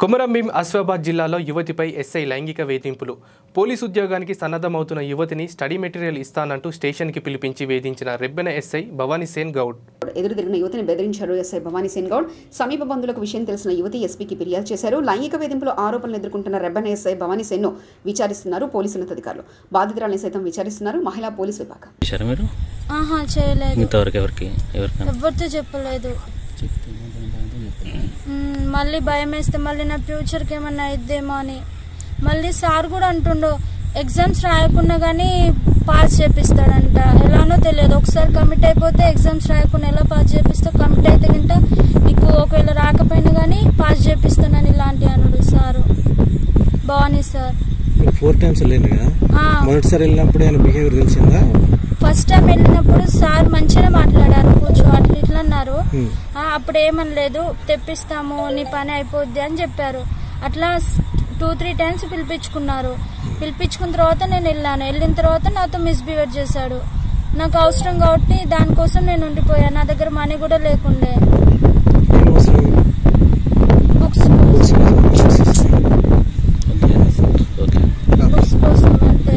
కొమరంభీం ఆసిఫాబాద్ జిల్లాలో యువతిపై ఎస్ఐ లైంగిక వేధింపులు పోలీసు ఉద్యోగానికి సన్నద్ధమవుతున్న యువతిని స్టడీ మెటీరియల్ ఇస్తానంటూ స్టేషన్కి పిలిపించి వేధించిన రెబ్బెన ఎస్ఐ భవానీసేన్ గౌడ్ ఎదురు తిరిగిన యువతిని బెదిరించారు ఎస్ఐ భవానీ సేన్ గౌడ్ సమీప బంధువులకు విషయం తెలిసిన యువతి ఎస్పీకి ఫిర్యాదు చేశారు లైంగిక వేధింపుల ఆరోపణలు ఎదుర్కొంటున్న రెబ్బన ఎస్ఐ భవానీ సేన్ను విచారిస్తున్నారు పోలీసు ఉన్నతాధికారులు బాధితురాలను సైతం విచారిస్తున్నారు మహిళా పోలీసు విభాగం చేశారా మీరు ఆహా చేయలేదు ఇంతవరకు ఎవరికి ఎవరికైనా ఎవరితో చెప్పలేదు మ్మ్, మళ్ళీ భయం వేస్తే మళ్ళీ నా ఫ్యూచర్కి ఏమన్నా అయిద్దేమో అని మళ్ళీ సార్ కూడా అంటుండు ఎగ్జామ్స్ రాయకుండా కానీ పాస్ చేపిస్తాడంట ఎలానో తెలియదు ఒకసారి కమిట్ అయిపోతే ఎగ్జామ్స్ రాయకుండా ఎలా పాస్ చేపిస్తా కమిట్ అయితే గింట నీకు ఒకవేళ రాకపోయినా కానీ పాస్ చేపిస్తానని ఇలాంటి అనుడు సారు బాగుంది సార్ మీరు ఫోర్ టైమ్స్ వెళ్ళింది కదా ఆ, మొదటిసారి వెళ్ళినప్పుడు ఆయన బిహేవియర్ తెలిసిందా ఫస్ట్ టైం వెళ్ళినప్పుడు సార్ మంచిగా మాట్లాడారు కూర్చో అట్లా ఇట్లా అన్నారు Hmm. ఆ, అప్పుడు ఏమనలేదు తెప్పిస్తాము నీ పని అయిపోద్ది అని చెప్పారు అట్లా టూ త్రీ టైమ్స్ పిలిపించుకున్నారు పిలిపించుకున్న తర్వాత నేను వెళ్ళాను వెళ్ళిన తర్వాత నాతో మిస్బిహేవ్ చేశాడు నాకు అవసరం కాబట్టి దానికోసం నేను ఉండిపోయాను నా దగ్గర మనీ కూడా లేకుండే ఏం అవసరం బుక్స్ బుక్స్ కోసం, బుక్స్ ఇస్తాం. ఓకే బుక్స్ కోసం అంతే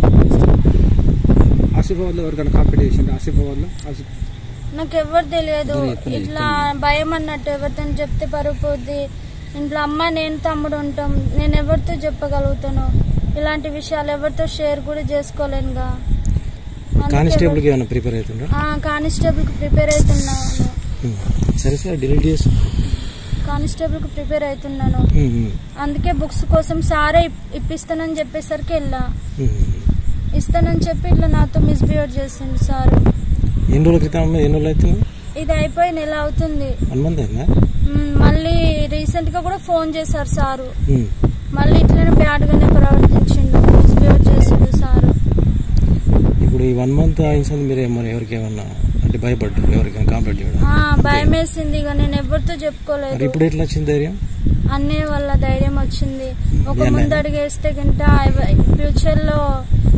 ఆసిఫాబాద్లో ఎవరికైనా కాంపిటీషన్ ఆసిఫాబాద్లో ఆసిఫ్ నాకు ఎవరు తెలియదు ఇట్లా భయం అన్నట్టు ఎవరితో చెప్తే పరుపుద్ది ఇంట్లో అమ్మ నేను తమ్ముడు ఉంటాం నేను ఎవరితో చెప్పగలుగుతాను ఇలాంటి విషయాలు ఎవరితో షేర్ కూడా చేసుకోలేనుగా అందుకే కానిస్టేబుల్కి ఏమైనా ప్రిపేర్ అవుతుండ్రా ఆ, కానిస్టేబుల్కి ప్రిపేర్ అవుతున్నాను ఉమ్. సరే సార్ డిలీట్ చేసి కానిస్టేబుల్కి ప్రిపేర్ అవుతున్నాను ఉమ్, ఉమ్, అందుకే బుక్స్ కోసం సారే ఇప్- ఇప్పిస్తానని చెప్పేసరికి వెళ్ళా ఉమ్. ఇస్తానని చెప్పి ఇట్లా నాతో మిస్బిహేవ్ చేసిండు సార్ ఎన్ని రోజుల క్రితం అమ్మ ఎన్ని రోజులు అవుతుంది ఇది అయిపోయి నెల అవుతుంది వన్ మంత్ అయిందా మ్, మళ్ళీ రీసెంట్ గా కూడా ఫోన్ చేశారు సారు ఉమ్. మళ్ళీ ఇట్లనే బ్యాడ్ గానే ప్రవర్తించిండు మిస్బిహేవ్ చేసిండు సారు ఇప్పుడు ఈ వన్ మంత్ అయింది మీరు ఏమన్నా ఎవరికి ఏమన్నా అంటే భయపడ్డారు ఎవరికైనా కాంప్లీట్ చేయడం ఆ, భయం వేసింది ఇక నేను ఎవరితో మరి చెప్పుకోలేదు ఇప్పుడు ఎట్లా వచ్చింది ధైర్యం అన్నయ్య వల్ల ధైర్యం వచ్చింది ఒక మీ అన్నయ్య? ముందు అడిగేస్తే గింట ఫ్యూచర్ లో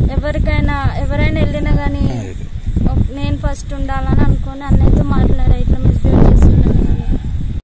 ఎవరికైనా ఎవరైనా వెళ్ళినా గానీ ఆ, ఇది. ఒక- నేను ఫస్ట్ ఉండాలని అనుకుని అన్నయ్యతో మాట్లాడా ఇట్లా